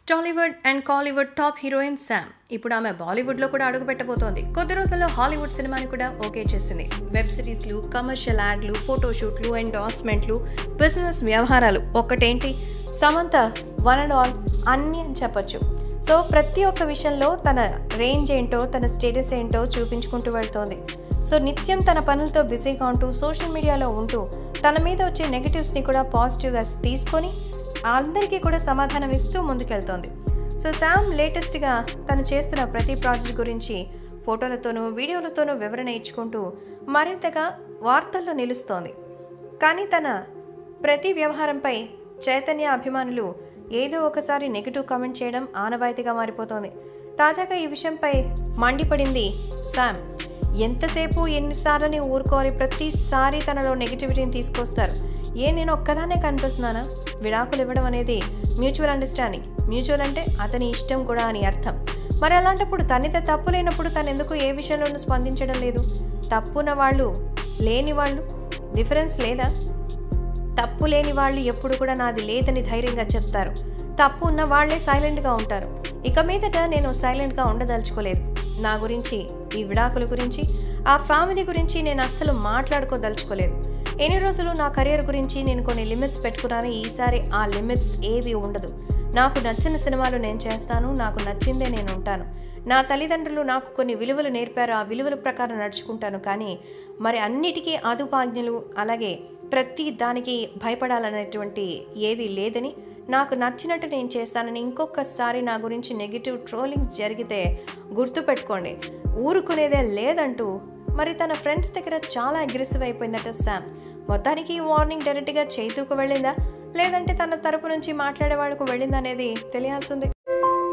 Tollywood and Kollywood top heroine Sam ఇప్పుడు ఆమె బాలీవుడ్లో కూడా అడుగు పెట్టబోతోంది కొద్ది రోజుల్లో హాలీవుడ్ సినిమాని కూడా ఓకే చేసింది వెబ్ సిరీస్లు కమర్షియల్ యాడ్లు ఫోటోషూట్లు ఎండార్స్మెంట్లు బిజినెస్ వ్యవహారాలు ఒక్కటేంటి సమంత వన్ అండ్ ఆల్ అన్నీ అని చెప్పొచ్చు సో ప్రతి ఒక్క విషయంలో తన రేంజ్ ఏంటో తన స్టేటస్ ఏంటో చూపించుకుంటూ వెళ్తోంది సో నిత్యం తన పనులతో బిజీగా ఉంటూ సోషల్ మీడియాలో ఉంటూ తన మీద వచ్చే నెగిటివ్స్ని కూడా పాజిటివ్గా తీసుకొని అందరికీ కూడా సమాధానం ఇస్తూ ముందుకెళ్తోంది సో శామ్ లేటెస్ట్గా తను చేస్తున్న ప్రతి ప్రాజెక్ట్ గురించి ఫోటోలతోనూ వీడియోలతోనూ వివరణ ఇచ్చుకుంటూ మరింతగా వార్తల్లో నిలుస్తోంది కానీ తన ప్రతి వ్యవహారంపై చైతన్య అభిమానులు ఏదో ఒకసారి నెగిటివ్ కామెంట్ చేయడం ఆనవాయితీగా మారిపోతోంది తాజాగా ఈ విషయంపై మండిపడింది శామ్ ఎంతసేపు ఎన్నిసార్లని ఊరుకోవాలి ప్రతిసారి తనలో నెగిటివిటీని తీసుకొస్తారు ఏ నేను ఒక్కదానే కనిపిస్తున్నానా విడాకులు ఇవ్వడం అనేది మ్యూచువల్ అండర్స్టాండింగ్ మ్యూచువల్ అంటే అతని ఇష్టం కూడా అని అర్థం మరి అలాంటప్పుడు తనిత తప్పు లేనప్పుడు తను ఎందుకు ఏ విషయంలోనూ స్పందించడం లేదు తప్పున్న వాళ్ళు లేని వాళ్ళు డిఫరెన్స్ లేదా తప్పు లేని వాళ్ళు ఎప్పుడు కూడా నాది లేదని ధైర్యంగా చెప్తారు తప్పు ఉన్న వాళ్ళే సైలెంట్గా ఉంటారు ఇక మీదట నేను సైలెంట్గా ఉండదలుచుకోలేదు నా గురించి ఈ విడాకుల గురించి ఆ ఫ్యామిలీ గురించి నేను అస్సలు మాట్లాడుకోదలుచుకోలేదు ఎన్ని రోజులు నా కెరియర్ గురించి నేను కొన్ని లిమిట్స్ పెట్టుకున్నాను ఈసారి ఆ లిమిట్స్ ఏవి ఉండదు నాకు నచ్చిన సినిమాలు నేను చేస్తాను నాకు నచ్చిందే నేను ఉంటాను నా తల్లిదండ్రులు నాకు కొన్ని విలువలు నేర్పారు ఆ విలువల ప్రకారం నడుచుకుంటాను కానీ మరి అన్నిటికీ ఆదుపాజ్ఞలు అలాగే ప్రతి దానికి భయపడాలనేటువంటి ఏది లేదని నాకు నచ్చినట్టు నేను చేస్తానని ఇంకొకసారి నా గురించి నెగిటివ్ ట్రోలింగ్ జరిగితే గుర్తుపెట్టుకోండి ఊరుకునేదే లేదంటూ మరి తన ఫ్రెండ్స్ దగ్గర చాలా అగ్రెసివ్ అయిపోయిందట శామ్ మొత్తానికి ఈ వార్నింగ్ డైరెక్ట్గా చైతూకు వెళ్ళిందా లేదంటే తన తరపు నుంచి మాట్లాడే వాళ్ళకు వెళ్ళిందా అనేది తెలియాల్సిందే